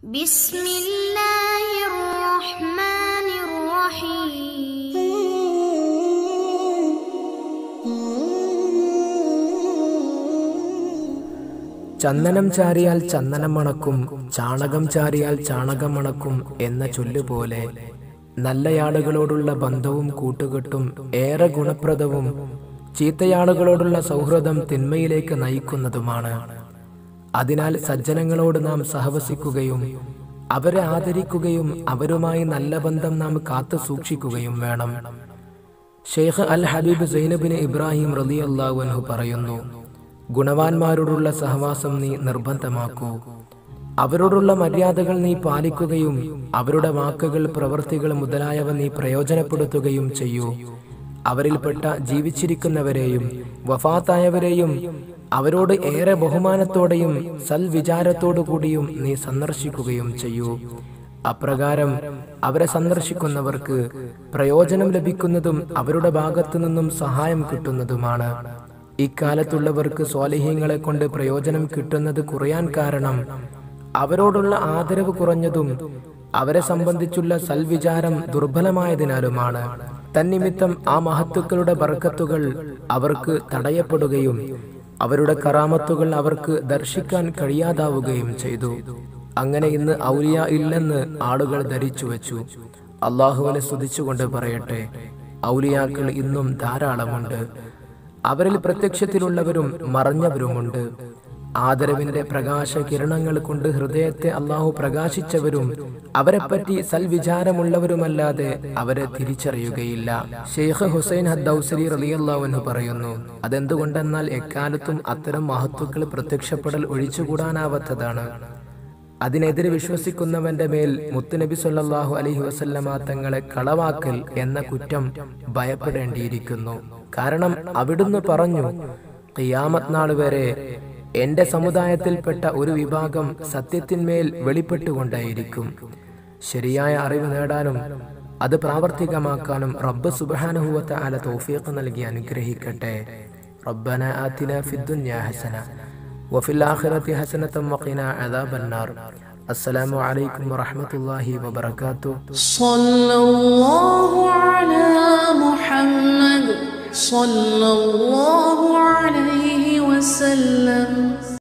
بسم الله الرحمن الرحيم ചന്ദനം ചാരിയാൽ ചന്ദനം മണക്കും ചാണകം ചാരിയാൽ ചാണകം മണക്കും എന്ന ചൊല്ലുപോലെ നല്ലയാളുകളോടുള്ള ബന്ധവും കൂട്ടുകെട്ടും ഏറെ ഗുണപ്രദവും ചീത്തയാളുകളോടുള്ള സൗഹൃദം തിന്മയിലേക്ക് നയിക്കുന്നതുമാണ് അതിനാൽ സജ്ജനങ്ങളോട് നാം സഹവസിക്കുകയും അവരെ ആദരിക്കുകയും അവരുമായി നല്ല ബന്ധം നാം കാത്തു സൂക്ഷിക്കുകയും വേണം ഷെയ്ഖ് അൽ ഹബീബ് സൈനബിന് ഇബ്രാഹിം റലി അൻഹു പറയുന്നു ഗുണവാന്മാരോടുള്ള സഹവാസം നീ നിർബന്ധമാക്കൂ അവരോടുള്ള മര്യാദകൾ നീ പാലിക്കുകയും അവരുടെ വാക്കുകൾ പ്രവൃത്തികൾ മുതലായവ നീ പ്രയോജനപ്പെടുത്തുകയും ചെയ്യൂ അവരിൽപ്പെട്ട ജീവിച്ചിരിക്കുന്നവരെയും വഫാത്തായവരെയും അവരോട് ഏറെ ബഹുമാനത്തോടെയും സൽവിചാരത്തോടു കൂടിയും നീ സന്ദർശിക്കുകയും ചെയ്യൂ അപ്രകാരം അവരെ സന്ദർശിക്കുന്നവർക്ക് പ്രയോജനം ലഭിക്കുന്നതും അവരുടെ ഭാഗത്തു നിന്നും സഹായം കിട്ടുന്നതുമാണ് ഇക്കാലത്തുള്ളവർക്ക് സ്വാലിഹ്യങ്ങളെ കൊണ്ട് പ്രയോജനം കിട്ടുന്നത് കുറയാൻ കാരണം അവരോടുള്ള ആദരവ് കുറഞ്ഞതും അവരെ സംബന്ധിച്ചുള്ള സൽവിചാരം ദുർബലമായതിനാലുമാണ് തന്നിമിത്തം ആ മഹത്തുക്കളുടെ ബർക്കത്തുകൾ അവർക്ക് തടയപ്പെടുകയും അവരുടെ കറാമത്തുകൾ അവർക്ക് ദർശിക്കാൻ കഴിയാതാവുകയും ചെയ്തു അങ്ങനെ ഇന്ന് ഔലിയ ഇല്ലെന്ന് ആളുകൾ ധരിച്ചു വെച്ചു അള്ളാഹുവിനെ സ്തുതിച്ചുകൊണ്ട് പറയട്ടെ ഔലിയാക്കൾ ഇന്നും ധാരാളമുണ്ട് അവരിൽ പ്രത്യക്ഷത്തിലുള്ളവരും മറഞ്ഞവരുമുണ്ട് ആദരവിന്റെ പ്രകാശ കിരണങ്ങൾ കൊണ്ട് ഹൃദയത്തെ അള്ളാഹു പ്രകാശിച്ചവരും അവരെപ്പറ്റി സൽവിചാരമുള്ളവരുമല്ലാതെ അവരെ തിരിച്ചറിയുകയില്ല ഷെയ്ഖ് ഹുസൈൻ ഹദ്ദൌസരി റലിയല്ലാവെന്ന് പറയുന്നു അതെന്തുകൊണ്ടെന്നാൽ എക്കാലത്തും അത്തരം മഹത്വക്കൾ പ്രത്യക്ഷപ്പെടൽ ഒഴിച്ചുകൂടാനാവാത്തതാണ് അതിനെതിരെ വിശ്വസിക്കുന്നവന്റെ മേൽ മുത്തുനബി സല്ലല്ലാഹു അലൈഹി വസല്ലമ തങ്ങളെ കളവാക്കൽ എന്ന കുറ്റം ഭയപ്പെടേണ്ടിയിരിക്കുന്നു കാരണം അവിടുന്ന് പറഞ്ഞു ഖിയാമത്ത് നാൾ വരെ എന്റെ സമുദായത്തിൽപ്പെട്ട ഒരു വിഭാഗം സത്യത്തിന്മേൽ വെളിപ്പെട്ടുകൊണ്ടേയിരിക്കും ശരിയായ അറിവ് നേടാനും അത് പ്രാവർത്തികമാക്കാനും റബ്ബ് സുബ്ഹാനഹുവത്ത അല തൗഫീഖ് നൽകി അനുഗ്രഹിക്കട്ടെ റബ്ബന ആതിന ഫിദ്ദുന്യാ ഹസന وفي الآخرة حسنة وقنا عذاب النار السلام عليكم ورحمة الله وبركاته صلى الله على محمد صلى الله عليه وسلم